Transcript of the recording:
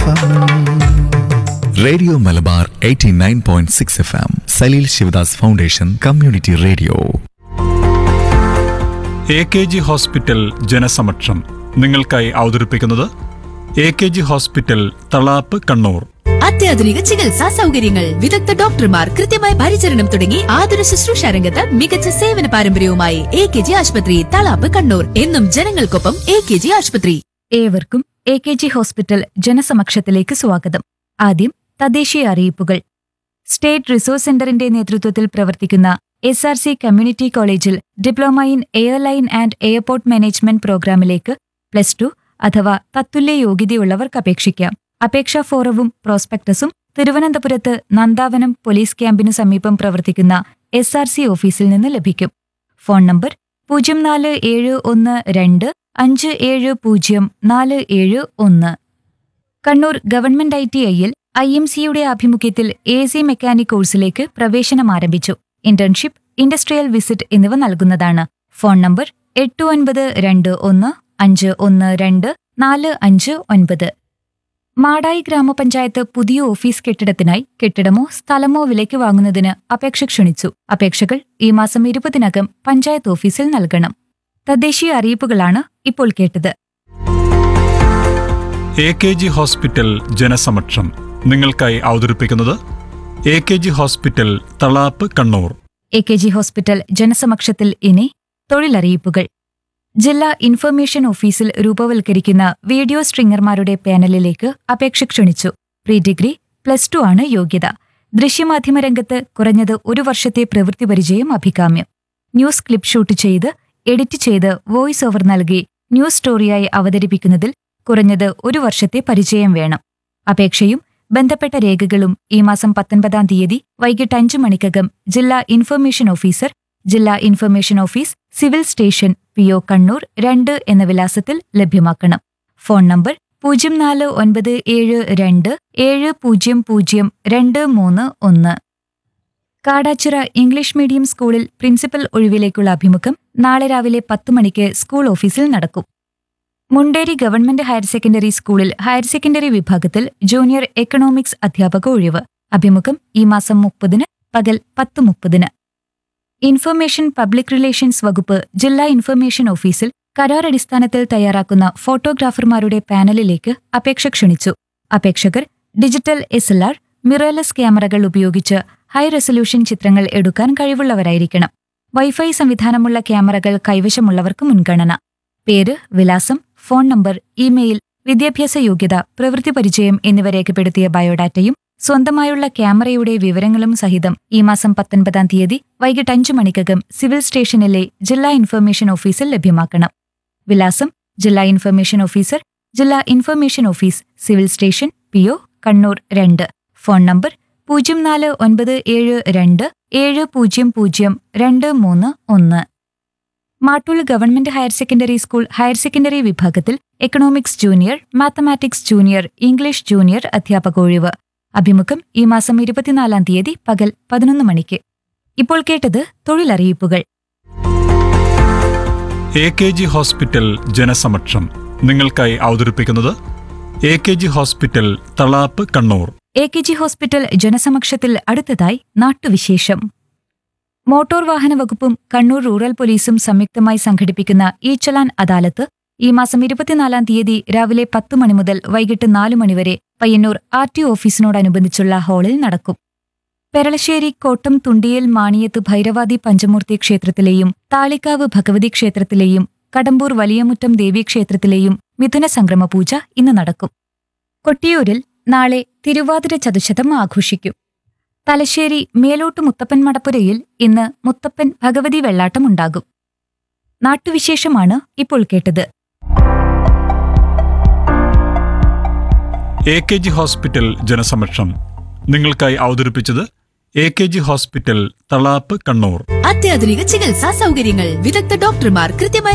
FM radio Malabar 89.6 F M Saleel Shivadas foundation community radio A K G hospital ജനസമക്ഷം നിങ്ങൾക്കായി അവതരിപ്പിക്കുന്നത് A K G hospital Thalap Kannur അത്യാധുനിക ചികിത്സാ സൗകര്യങ്ങൾ വിദഗ്ധ ഡോക്ടർമാർ കൃത്യമായ പരിചരണം തുടങ്ങി ആതുര ശുശ്രൂഷ രംഗത്ത് മികച്ച സേവന പാരമ്പര്യവുമായി എ കെ ജി ആശുപത്രി തളാപ്പ് കണ്ണൂർ എന്നും ജനങ്ങൾക്കൊപ്പം എ കെ ജി ആശുപത്രി ഏവർക്കും എ കെ ജി ഹോസ്പിറ്റൽ ജനസമക്ഷത്തിലേക്ക് സ്വാഗതം ആദ്യം തദ്ദേശീയ അറിയിപ്പുകൾ സ്റ്റേറ്റ് റിസോഴ്സ് സെന്ററിന്റെ നേതൃത്വത്തിൽ പ്രവർത്തിക്കുന്ന എസ് ആർ സി കമ്മ്യൂണിറ്റി കോളേജിൽ diploma in airline and airport management പ്രോഗ്രാമിലേക്ക് പ്ലസ് ടു അഥവാ തത്തുല്യ യോഗ്യതയുള്ളവർക്ക് അപേക്ഷിക്കാം അപേക്ഷാ ഫോറവും പ്രോസ്പെക്ടസും തിരുവനന്തപുരത്ത് നന്ദാവനം പോലീസ് ക്യാമ്പിനു സമീപം പ്രവർത്തിക്കുന്ന എസ് ആർ സി ഓഫീസിൽ നിന്ന് ലഭിക്കും ഫോൺ നമ്പർ പൂജ്യം നാല് ഏഴ് ഒന്ന് രണ്ട് അഞ്ച് ഏഴ് പൂജ്യം നാല് ഏഴ് ഒന്ന് കണ്ണൂർ ഗവൺമെന്റ് ഐ ടി ഐയിൽ ഐ എം സിയുടെ ആഭിമുഖ്യത്തിൽ എ സി മെക്കാനിക് കോഴ്സിലേക്ക് പ്രവേശനം ആരംഭിച്ചു ഇന്റേൺഷിപ്പ് ഇൻഡസ്ട്രിയൽ വിസിറ്റ് എന്നിവ നൽകുന്നതാണ് ഫോൺ നമ്പർ എട്ട് ഒൻപത് രണ്ട് ഒന്ന് അഞ്ച് ഒന്ന് രണ്ട് നാല് അഞ്ച് ഒൻപത് മാടായി ഗ്രാമപഞ്ചായത്ത് പുതിയ ഓഫീസ് കെട്ടിടത്തിനായി കെട്ടിടമോ സ്ഥലമോ വിലയ്ക്ക് വാങ്ങുന്നതിന് അപേക്ഷ ക്ഷണിച്ചു അപേക്ഷകൾ ഈ മാസം ഇരുപതിനകം പഞ്ചായത്ത് ഓഫീസിൽ നൽകണം തദ്ദേശീയ അറിയിപ്പുകളാണ് ഇപ്പോൾ കേട്ടത് എ കെ ജി ഹോസ്പിറ്റൽ ജനസമക്ഷം നിങ്ങൾക്കായി അവതരിപ്പിക്കുന്നത് A K G hospital Thalap Kannur A K G hospital ജനസമക്ഷത്തിൽ ഇനി തൊഴിലറിയിപ്പുകൾ ജില്ലാ ഇൻഫർമേഷൻ ഓഫീസിൽ രൂപവൽക്കരിക്കുന്ന വീഡിയോ സ്ട്രിംഗർമാരുടെ പാനലിലേക്ക് അപേക്ഷ ക്ഷണിച്ചു പ്രീ ഡിഗ്രി പ്ലസ് ടു ആണ് യോഗ്യത ദൃശ്യമാധ്യമ രംഗത്ത് കുറഞ്ഞത് ഒരു വർഷത്തെ പ്രവൃത്തി പരിചയം അഭികാമ്യം ന്യൂസ് ക്ലിപ്പ് ഷൂട്ട് ചെയ്ത് എഡിറ്റ് ചെയ്ത് വോയിസ് ഓവർ നൽകി ന്യൂസ് സ്റ്റോറിയായി അവതരിപ്പിക്കുന്നതിൽ കുറഞ്ഞത് ഒരു വർഷത്തെ പരിചയം വേണം അപേക്ഷയും ബന്ധപ്പെട്ട രേഖകളും ഈ മാസം പത്തൊൻപതാം തീയതി വൈകിട്ട് അഞ്ചു മണിക്കകം ജില്ലാ ഇൻഫർമേഷൻ ഓഫീസർ ജില്ലാ information office civil station P O Kannur രണ്ട് എന്ന വിലാസത്തിൽ ലഭ്യമാക്കണം ഫോൺ നമ്പർ പൂജ്യം നാല് ഒൻപത് ഏഴ് രണ്ട് ഏഴ് പൂജ്യം പൂജ്യം രണ്ട് മൂന്ന് ഒന്ന് കാടാച്ചിറ ഇംഗ്ലീഷ് മീഡിയം സ്കൂളിൽ പ്രിൻസിപ്പൽ ഒഴിവിലേക്കുള്ള അഭിമുഖം നാളെ രാവിലെ പത്ത് മണിക്ക് സ്കൂൾ ഓഫീസിൽ നടക്കും മുണ്ടേരി ഗവൺമെന്റ് ഹയർ സെക്കൻഡറി സ്കൂളിൽ ഹയർ സെക്കൻഡറി വിഭാഗത്തിൽ ജൂനിയർ എക്കണോമിക്സ് അധ്യാപക ഒഴിവ് അഭിമുഖം ഈ മാസം മുപ്പതിന് പകൽ പത്ത് മുപ്പതിന് ഇൻഫർമേഷൻ പബ്ലിക് റിലേഷൻസ് വകുപ്പ് ജില്ലാ ഇൻഫർമേഷൻ ഓഫീസിൽ കരാർ അടിസ്ഥാനത്തിൽ തയ്യാറാക്കുന്ന ഫോട്ടോഗ്രാഫർമാരുടെ പാനലിലേക്ക് അപേക്ഷ ക്ഷണിച്ചു അപേക്ഷകർ digital S L R mirrorless ക്യാമറകൾ ഉപയോഗിച്ച് ഹൈ റെസൊല്യൂഷൻ ചിത്രങ്ങൾ എടുക്കാൻ കഴിവുള്ളവരായിരിക്കണം വൈഫൈ സംവിധാനമുള്ള ക്യാമറകൾ കൈവശമുള്ളവർക്ക് മുൻഗണന പേര് വിലാസം ഫോൺ നമ്പർ ഇമെയിൽ വിദ്യാഭ്യാസ യോഗ്യത പ്രവൃത്തി പരിചയം എന്നിവ രേഖപ്പെടുത്തിയ ബയോഡാറ്റയും സ്വന്തമായുള്ള ക്യാമറയുടെ വിവരങ്ങളും സഹിതം ഈ മാസം പത്തൊൻപതാം തീയതി വൈകിട്ട് അഞ്ചു മണിക്കകം സിവിൽ സ്റ്റേഷനിലെ ജില്ലാ ഇൻഫർമേഷൻ ഓഫീസിൽ ലഭ്യമാക്കണം വിലാസം ജില്ലാ ഇൻഫർമേഷൻ ഓഫീസർ ജില്ലാ information office civil station P O Kannur രണ്ട് ഫോൺ നമ്പർ പൂജ്യം നാല് ഒൻപത് ഏഴ് രണ്ട് ഏഴ് പൂജ്യം പൂജ്യം രണ്ട് മൂന്ന് ഒന്ന് Mattool government higher secondary school higher secondary വിഭാഗത്തിൽ economics junior mathematics junior English junior അധ്യാപക ഒഴിവ് അഭിമുഖം ഈ മാസം ഇരുപത്തിനാലാം തീയതി പകൽ പതിനൊന്ന് മണിക്ക് ഇപ്പോൾ കേട്ടത് തൊഴിലറിയിപ്പുകൾ എ കെ ജി ഹോസ്പിറ്റൽ ജനസമക്ഷം നിങ്ങൾക്കായി അവതരിപ്പിക്കുന്നത് A K G hospital Thalap Kannur A K G hospital ജനസമക്ഷത്തിൽ അടുത്തതായി നാട്ടുവിശേഷം മോട്ടോർ വാഹന വകുപ്പും കണ്ണൂർ റൂറൽ പോലീസും സംയുക്തമായി സംഘടിപ്പിക്കുന്ന ഈ ചലാൻ അദാലത്ത് ഈ മാസം ഇരുപത്തിനാലാം തീയതി രാവിലെ പത്ത് മണി മുതൽ വൈകിട്ട് നാലു മണിവരെ പയ്യന്നൂർ ആർ ടി ഓഫീസിനോടനുബന്ധിച്ചുള്ള ഹാളിൽ നടക്കും പെരളശ്ശേരി കോട്ടം തുണ്ടിയേൽ മാണിയത്ത് ഭൈരവാദി പഞ്ചമൂർത്തി ക്ഷേത്രത്തിലെയും താളിക്കാവ് ഭഗവതി ക്ഷേത്രത്തിലെയും കടമ്പൂർ വലിയമുറ്റം ദേവീക്ഷേത്രത്തിലെയും മിഥുന സംക്രമ പൂജ ഇന്ന് നടക്കും കൊട്ടിയൂരിൽ നാളെ തിരുവാതിര ചതുശതം ആഘോഷിക്കും തലശ്ശേരി മേലോട്ട് മുത്തപ്പൻ മടപ്പുരയിൽ ഇന്ന് മുത്തപ്പൻ ഭഗവതി വെള്ളാട്ടം ഉണ്ടാകും നാട്ടുവിശേഷമാണ് ഇപ്പോൾ കേട്ടത് എ കെ ജി ഹോസ്പിറ്റൽ ജനസമക്ഷം നിങ്ങൾക്കായി അവതരിപ്പിച്ചത് A K G hospital Thalap Kannur അത്യാധുനിക ചികിത്സാ സൗകര്യങ്ങൾ വിദഗ്ധ ഡോക്ടർമാർ കൃത്യമായ